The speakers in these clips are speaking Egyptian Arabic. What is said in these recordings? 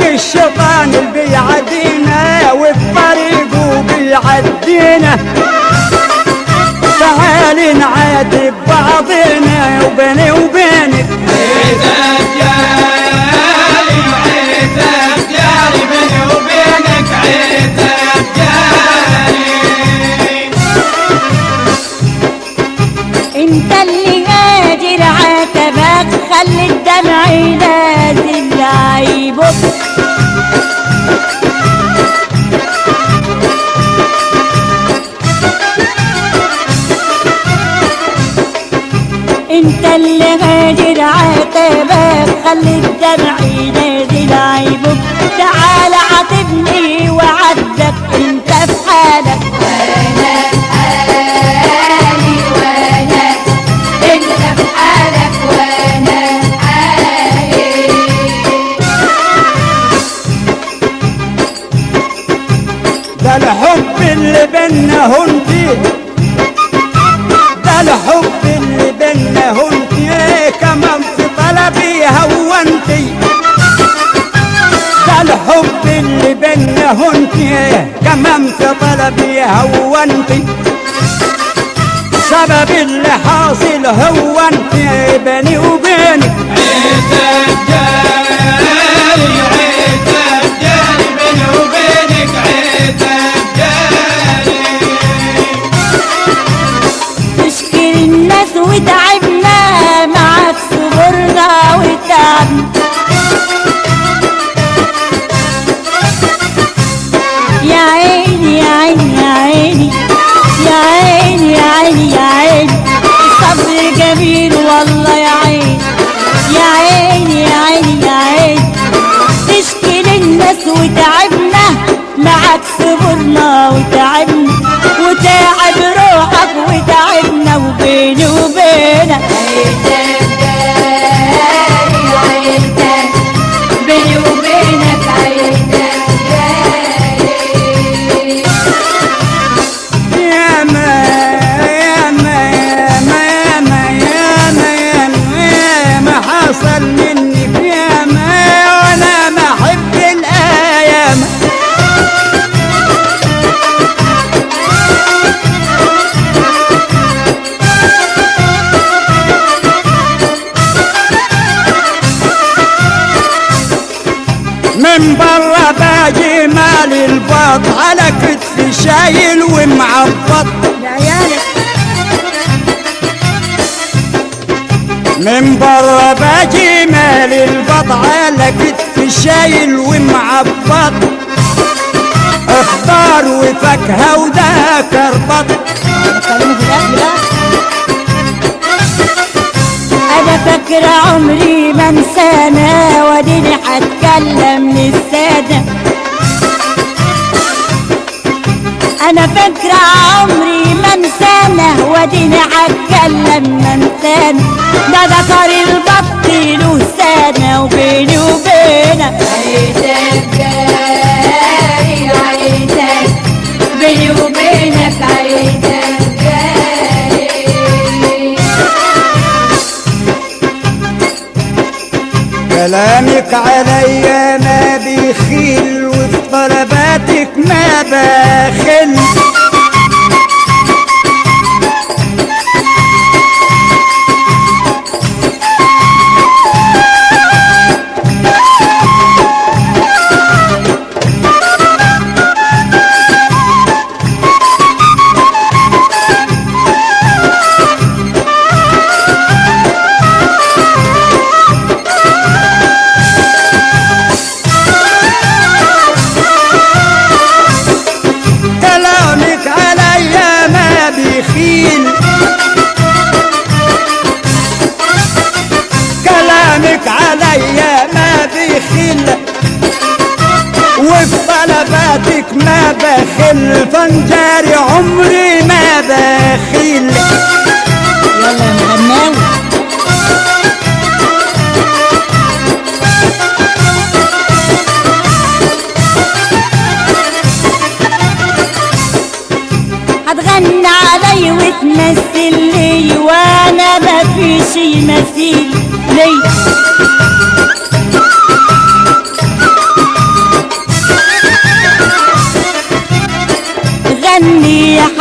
الشيطان اللي بيعدينا وفي طريقه بيعدينا تعالي نعاتب بعضنا وبيني وبينك عيدك جاري عيدك جاري بيني وبينك عيدك جاري انت اللي قادر عاتبك خلي الدمع نازل عيبك انت اللي قادر عاتبك خلي الدمع نازل عيبك تعال عاتبني وعدك انت في حالك وانا حالي وانا انت في حالك وانا حالي ده الحب اللي بينا هنتي ده الحب اللي بينا هنتي كمان في طلبي هونتي ده الحب اللي بينا هنتي كمان في طلبي هونتي سبب اللي حاصل هو انت بيني وبينك عيدك جاري عيدك جاري بيني وبينك عيدك جاري نشكر الناس وتعبنا معاك صبرنا وتعبنا يا عيني يا عيني يا عيني يا عيني يا عيني يا عيني الصبر جميل والله يا عيني يا عيني يا عيني يا عيني تشكي للناس وتعبنا معاك صبرنا وتعبنا وتعب روحك وتعبنا وبيني وبينك عيدك جاري عيدك بيني وبينك عيدك جاري يا ما يا ما يا ما يا ما يا ما يا ما يا ما حصل مني يا ما وانا ما احب الايام من برا باجي مالي البط على كتفي شايل ومعبط من برا باجي مالي البط على كتفي شايل ومعبط اخضار وفاكهه وده كربط انا فاكرة عمري ما انسانا واديني هتكلم للسادة انا فاكرة عمري ما انسانا واديني هتكلم ما انسانا ده ده طار البط له سنة وبيني وبينك عيدك جاري عيدك بيني وبينك عيدك جاري كلامك عليا ما بيخيل وفي طلباتك ما بخل كلامك عليا ما بيخيل كلامك عليا ما بيخيل وفي طلباتك ما بخل فنجاري عمري ما بخيل يلا يا مغناوي هتغني علي وتمثل لي وانا ما فيش مثيل لي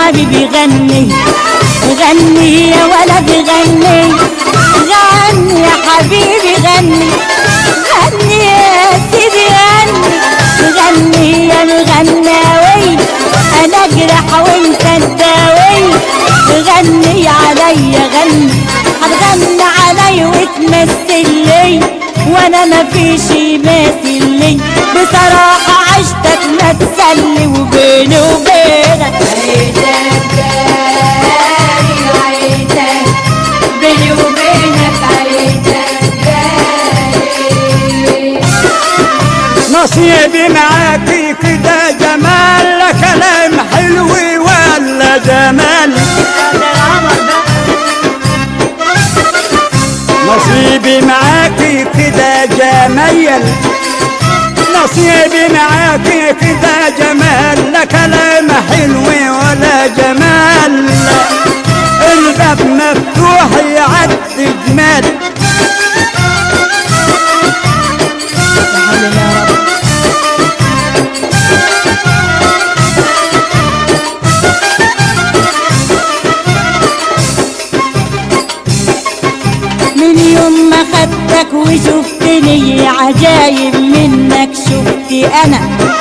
حبيبي غني غني يا ولد غني غني يا حبيبي غني غني يا سيدي غني غني يا الغناوي انا اجرح وانت الداوي غني عليا غني هتغني علي وتمثل لي وانا مفيش يماثل لي بصراحة عشتك ما تسلي وبيني وبينك عيدك جاري عيدك بيني وبينك عيدك جاري نصيبي معاكي كده جمال لا كلام حلو ولا جمال نصيبي معاكي كده جميل نصيبي معاكي كده جمال لا كلام حلو ولا جمال الباب مفتوح يعد جمال من يوم ما خدتك وشفتني عجايب منك شفتي انا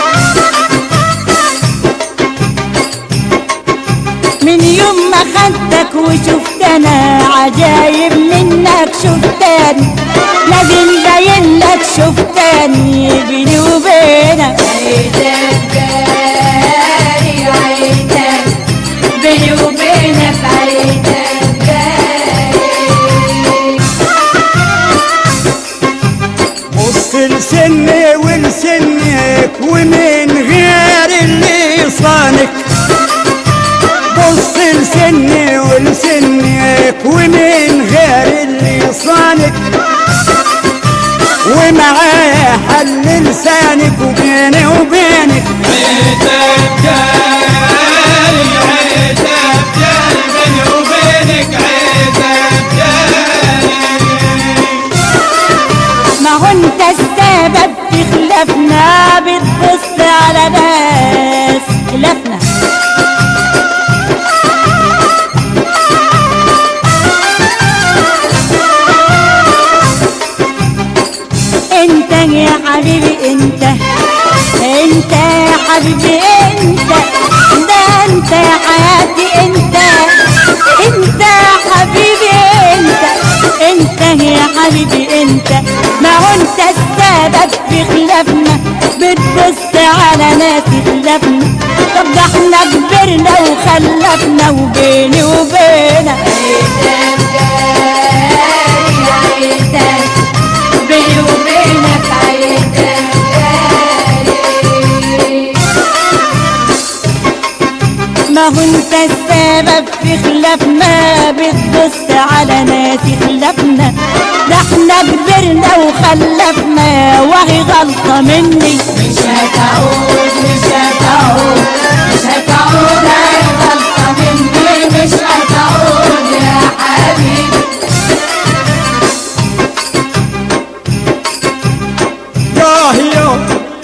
من يوم ما خدتك وشفت انا عجايب منك شفتني لازم باين لك شفتني بيني وبينك عيدك جاري عيدك بيني وبينك عيدك جاري بص لسني ولسنك ومن غير اللي صانك بص لسني ولسنك ومن غير اللي صانك ومعايا حل لسانك وبيني وبينك عيدك جاري عيدك جاري بيني وبينك عيدك جاري ما هو انت السبب في خلافنا بتبص على ناس خلافنا انت يا حبيبي انت انت يا حبيبي انت ده انت يا حياتي انت انت يا حبيبي انت انت يا حبيبي انت ما هو انت السبب في خلافنا بتبص على ناس خلافنا طب ده احنا كبرنا وخلفنا وبيني وبينك عيدك جاري عيدك بيني وبينك عيدك جاري ما هو انت السبب في خلافنا بتبص على ناس خلافنا ده احنا كبرنا وخلفنا وهي غلطة مني مش هتعود مش هتعود مش هتعود هاي غلطة مني مش هتعود يا حبيبي ياه ياه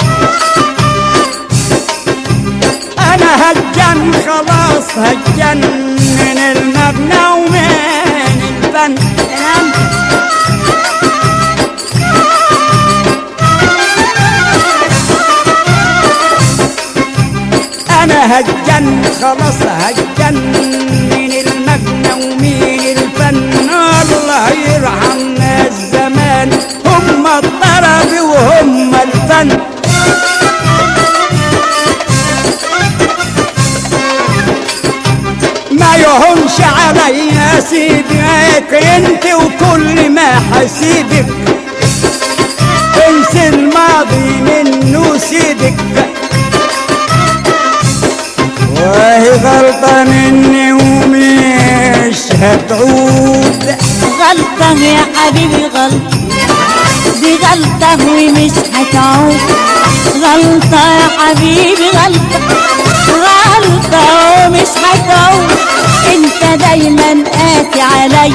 انا هجن خلاص هجن من المبنى ومن الفن انا هجن خلاص هجن من المبنى ومن الفن الله يرحمنا الزمان هم الطرب وهم الفن ما يهونش عليا سيبك انت وكل ما حسيبك انسى الماضي منه سيبك وهي غلطة مني ومش هتعود غلطة يا حبيبي غلطة دي غلطة ومش هتعود غلطة يا حبيبي غلطة غلطة ومش هتعود انت دايما قاسي علي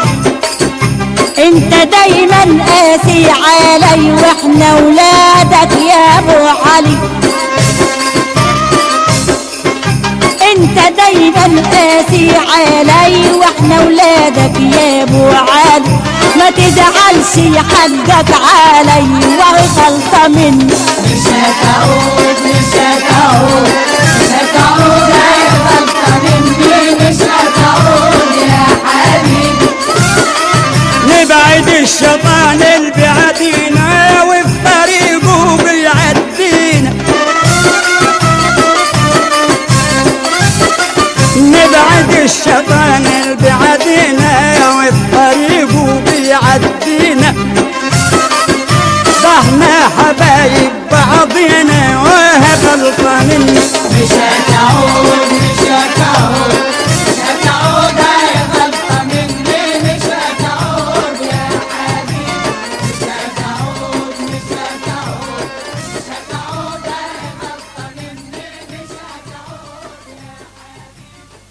انت دايما قاسي علي واحنا ولادك يا ابو علي انت دايما كان قاسي علي واحنا ولادك يا ابو علي ما تزعلش حقك علي وهي غلطة مني مش هتعود